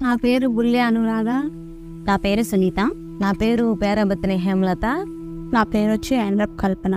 నా పేరు బుల్లె అనురాధ నా పేరు సునీత నా పేరు పేరబత్తిని హేమలత నా పేరు వచ్చి ఎండ్రప్ కల్పన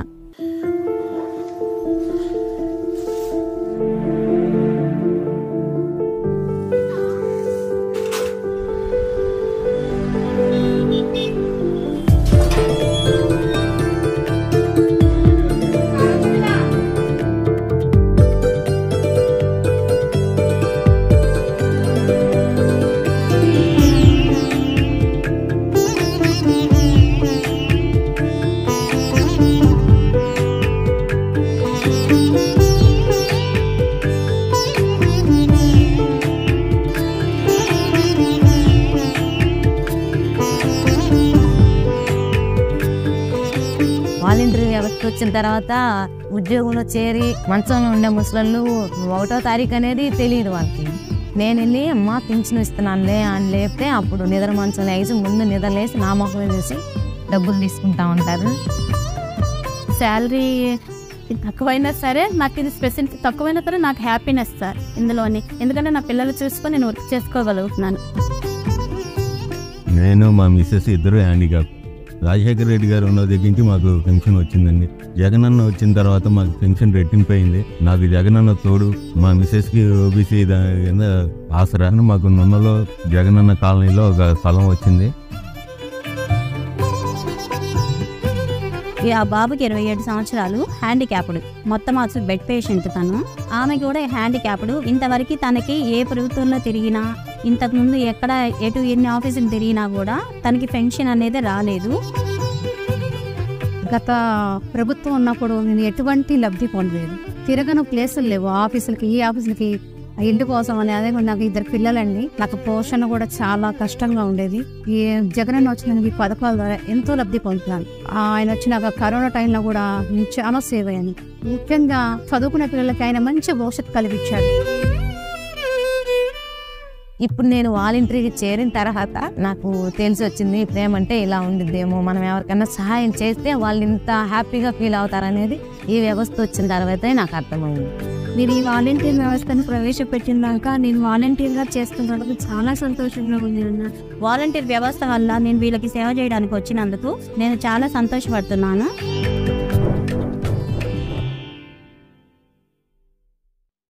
వాలంటీర్ వ్యవస్థ వచ్చిన తర్వాత ఉద్యోగంలో చేరి మంచంలో ఉండే ముసలు ఒకటో తారీఖు అనేది తెలియదు వాళ్ళకి నేను వెళ్ళి అమ్మ పింఛను ఇస్తున్నానులే అని లేపితే అప్పుడు నిద్ర మంచం లేచి ముందు నిద్ర లేసి నా మొహం చూసి డబ్బులు తీసుకుంటా ఉంటారు శాలరీ తక్కువైనా సరే నాకు ఇది స్పెసిఫిక్ తక్కువైనా సరే నాకు హ్యాపీనెస్ సార్ ఇందులోని ఎందుకంటే నా పిల్లలు చూసుకొని నేను వర్క్ చేసుకోగలుగుతున్నాను నేను మా మిస్సెస్ ఇద్దరు హ్యాండిక్యాప్ రాజశేఖర రెడ్డి గారు ఉన్న దగ్గర నుంచి మాకు పెన్షన్ వచ్చిందండి జగనన్న వచ్చిన తర్వాత మాకు పెన్షన్ రెట్టింపు అయింది నాకు జగనన్న తోడు మా మిస్సెస్కి ఓబీసీ కింద ఆసరా మాకు నున్నలో జగనన్న కాలనీలో ఒక స్థలం వచ్చింది ఈ ఆ బాబుకి ఇరవై ఏడు సంవత్సరాలు హ్యాండిక్యాప్డ్ మొత్తం అసలు బెడ్ పేషెంట్ తను ఆమె కూడా హ్యాండిక్యాప్డ్ ఇంతవరకు తనకి ఏ ప్రభుత్వంలో తిరిగినా ఇంతకుముందు ఎక్కడ ఎటు ఎన్ని ఆఫీసులు తిరిగినా కూడా తనకి పెన్షన్ అనేది రాలేదు గత ప్రభుత్వం ఉన్నప్పుడు నేను ఎటువంటి లబ్ధి పొందలేదు తిరగని ప్లేసులు లేవు ఆఫీసులకి ఈ ఆఫీసులకి ఆ ఇంటి కోసం అని అదే కూడా నాకు ఇద్దరు పిల్లలండి నాకు పోషణ కూడా చాలా కష్టంగా ఉండేది ఈ జగనన్న వచ్చిన ఈ పథకాల ద్వారా ఎంతో లబ్ధి పొందుతున్నాను ఆ ఆయన వచ్చినాక కరోనా టైంలో కూడా నేను చాలా సేవ్ అయ్యాను ముఖ్యంగా చదువుకునే పిల్లలకి ఆయన మంచి భవిష్యత్తు కల్పించాడు ఇప్పుడు నేను వాలంటరీకి చేరిన తర్వాత నాకు తెలిసి వచ్చింది ప్రేమ అంటే ఇలా ఉండిద్దేమో మనం ఎవరికైనా సహాయం చేస్తే వాళ్ళు ఇంత హ్యాపీగా ఫీల్ అవుతారనేది ఈ వ్యవస్థ వచ్చిన తర్వాతే నాకు అర్థమైంది మీరు ఈ వాలంటీర్ వ్యవస్థను ప్రవేశపెట్టినాక నేను వాలంటీర్గా చేస్తున్నందుకు చాలా సంతోషంగా ఉంది అన్న వాలంటీర్ వ్యవస్థ వల్ల నేను వీళ్ళకి సేవ చేయడానికి వచ్చినందుకు నేను చాలా సంతోషపడుతున్నాను